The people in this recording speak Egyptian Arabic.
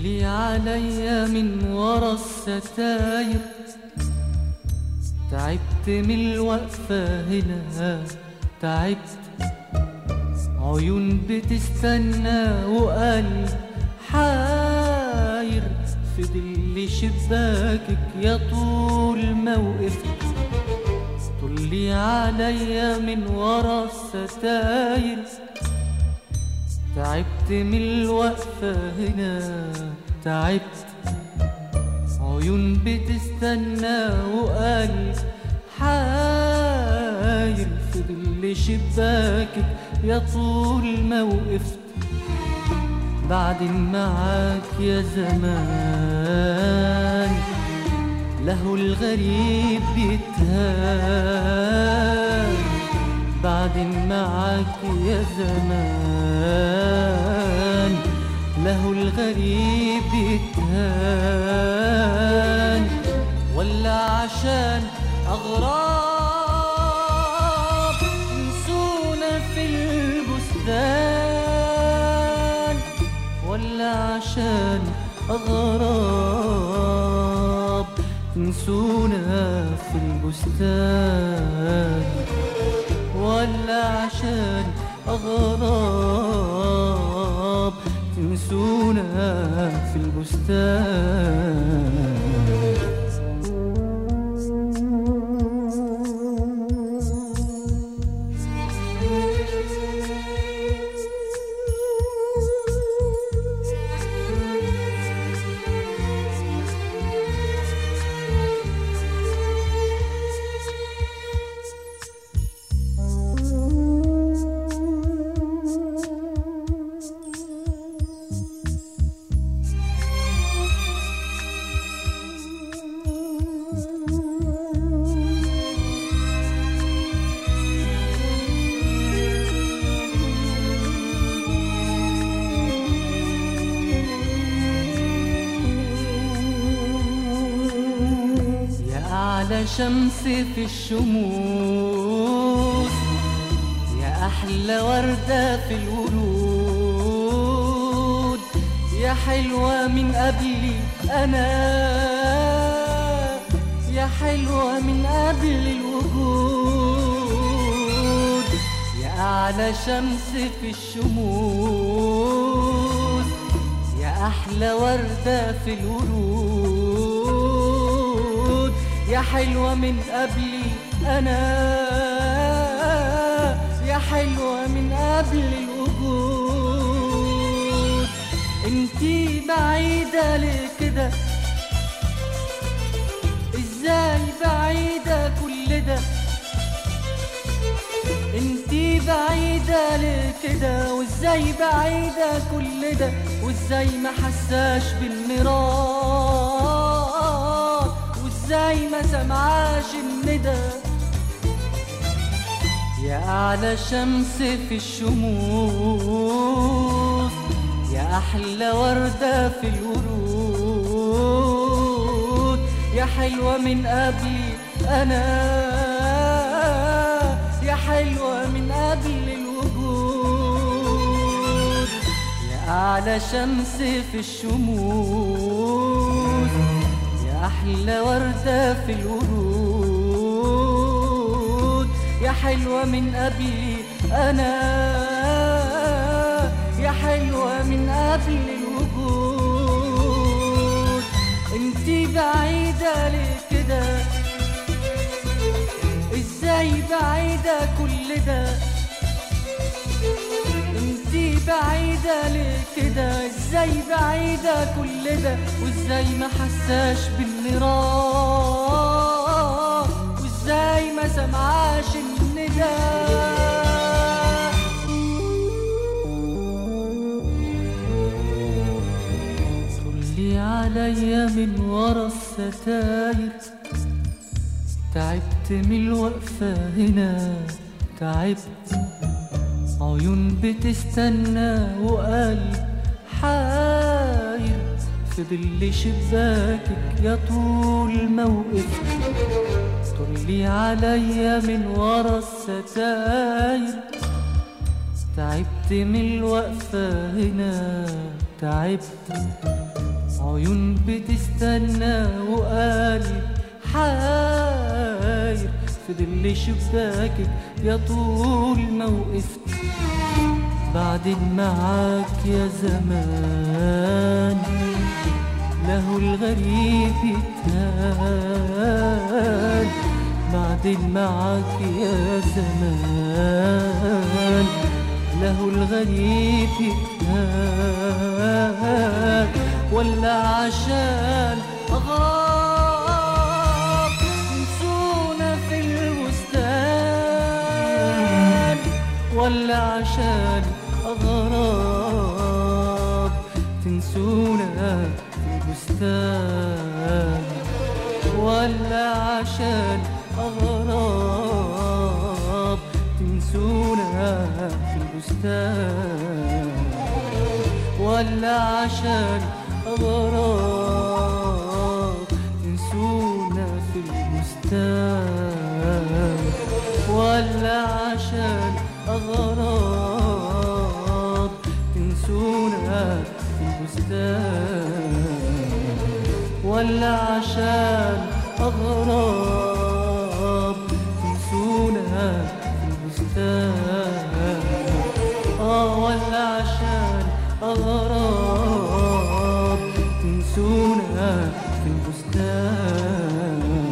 طلي عليا من ورا الستاير تعبت من الوقفة هنا تعبت عيون بتستنى وقلب حاير في ظل شباكك يا طول ما وقفت طلي عليا من ورا الستاير تعبت من الوقفة هنا تعبت عيون بتستنى وقلب حاير في ظل شباكك يا طول ما وقفت بعدين معاك يا زمان له الغريب بيتهان بعدين معاك يا زمان له الغريب بيتهان ولا عشان أغراب نسونا في البستان ولا عشان أغراب نسونا في البستان ولا عشان أغراب تنسونا في البستان يا أعلى شمس في الشموس يا أحلى وردة في الورود يا حلوة من قبلي أنا يا حلوة من قبل الوجود يا أعلى شمس في الشموس يا أحلى وردة في الورود يا حلوة من قبلي أنا يا حلوة من قبل الوجود انتي بعيدة ليه كده ازاي بعيدة كل ده انتي بعيدة ليه كده وازاي بعيدة كل ده وازاي ما حساش بالنيران وازاي ما سمعاش الندى يا أعلى شمس في الشموس يا أحلى وردة في الورود يا حلوة من قبلي أنا يا حلوة من قبل الوجود يا أعلى شمس في الشموس يا أحلى وردة في الورود يا حلوة من قبلي أنا يا حلوة من قبل الوجود انتي بعيدة ليه كده ازاي بعيدة كل ده انتي بعيدة ليه كده ازاي بعيدة كل ده وازاي ما حساش بالنيران وازاي ما سمعاش الندى طلي عليا من ورا الستاير تعبت من الوقفة هنا تعبت عيون بتستنى وقلب حاير في ظل شباكك يا طول ما وقفت طلي عليا من ورا الستاير تعبت من الوقفة هنا تعبت عيون بتستنى وقلب حاير في ظل شباكك يا طول ما وقفت بعدين معاك يا زمان له الغريب يتهان بعدين معاك يا زمان له الغريب يتهان ولا عشان أغاب نسونا في البستان ولا عشان أغراب تنسونا في البستان ولا عشان أغراب تنسونا في البستان ولا عشان أغراب تنسونا في البستان ولا عشان أغراب تنسونا في البستان ولا عشان أغراب تنسونا في البستان آه ولا عشان أغراب تنسونا في البستان